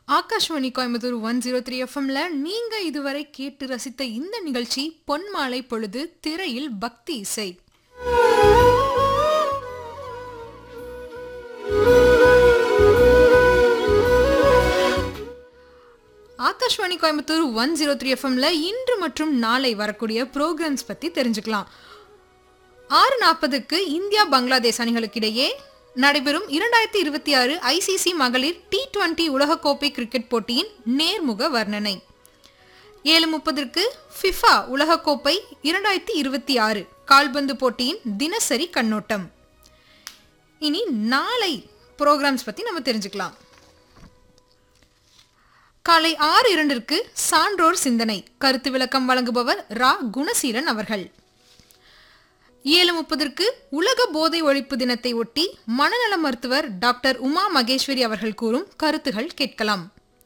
Akashvani Coimbatore one zero three எஃப்எம்ல நீங்க இதுவரை கேட்டு ரசித்த இந்த நிகழ்ச்சி பொன்மாலை பொழுது திரையில் பக்தி இசை Akashvani Coimbatore one zero three எஃப்எம்ல இன்று மற்றும் நாளை வரக்கூடிய ப்ரோக்ராம்ஸ் பத்தி தெரிஞ்சுக்கலாம் ஆறு நாற்பதுக்கு இந்தியா பங்களாதேஷ் அணிகளுக்கு இடையே நடைபெறும் இரண்டாயிரத்தி இருபத்தி ஆறு ஐசிசி மகளிர் டி டுவெண்டி உலகக்கோப்பை கிரிக்கெட் போட்டியின் நேர்முக வர்ணனை ஏழு முப்பதற்கு ஃபிஃபா உலகக்கோப்பை இரண்டாயிரத்தி இருபத்தி ஆறு கால்பந்து போட்டியின் தினசரி கண்ணோட்டம் இனி நாளை ப்ரோக்ராம்ஸ் பத்தி நம்ம தெரிஞ்சுக்கலாம் காலை ஆறு இரண்டிற்கு சான்றோர் சிந்தனை கருத்து விளக்கம் வழங்குபவர் ரா குணசீலன் அவர்கள் ஏழு முப்பதற்கு உலக போதை ஒழிப்பு தினத்தை ஒட்டி மனநல மருத்துவர் டாக்டர் உமா மகேஸ்வரி அவர்கள் கூறும் கருத்துகள் கேட்கலாம்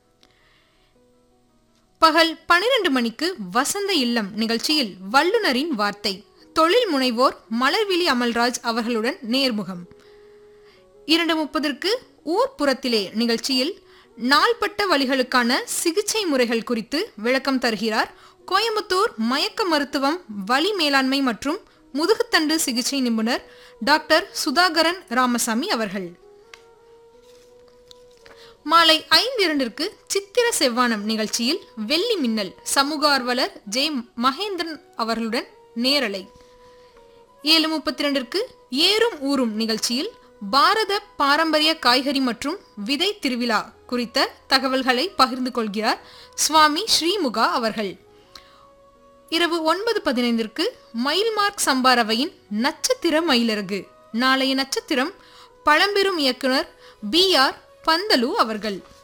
பகல் பனிரெண்டு மணிக்கு வசந்த இல்லம் நிகழ்ச்சியில் வல்லுனரின் வார்த்தை தொழில் முனைவோர் மலர்விழி அமல்ராஜ் அவர்களுடன் நேர்முகம் இரண்டு முப்பதற்கு ஊர்ப்புறத்திலே நிகழ்ச்சியில் நாள்பட்ட வழிகளுக்கான சிகிச்சை முறைகள் குறித்து விளக்கம் தருகிறார் கோயம்புத்தூர் மயக்க மருத்துவம் வலி மேலாண்மை மற்றும் முதுகுத்தண்டு சிகிச்சை நிபுணர் டாக்டர் சுதாகரன் ராமசாமி அவர்கள் மாலை ஐந்து இரண்டிற்கு சித்திர செவ்வானம் நிகழ்ச்சியில் வெள்ளி மின்னல் சமூக ஆர்வலர் ஜே மகேந்திரன் அவர்களுடன் நேரலை ஏழு முப்பத்தி ரெண்டிற்கு ஏறும் ஊறும் நிகழ்ச்சியில் பாரத பாரம்பரிய காய்கறி மற்றும் விதை திருவிழா குறித்த தகவல்களை பகிர்ந்து கொள்கிறார் சுவாமி ஸ்ரீமுகா அவர்கள் இரவு ஒன்பது பதினைந்திற்கு மயில்மார்க் சம்பாரவையின் நட்சத்திர மயிலரகு நாளைய நட்சத்திரம் பழம்பெரும் இயக்குனர் பி ஆர் பந்தலு அவர்கள்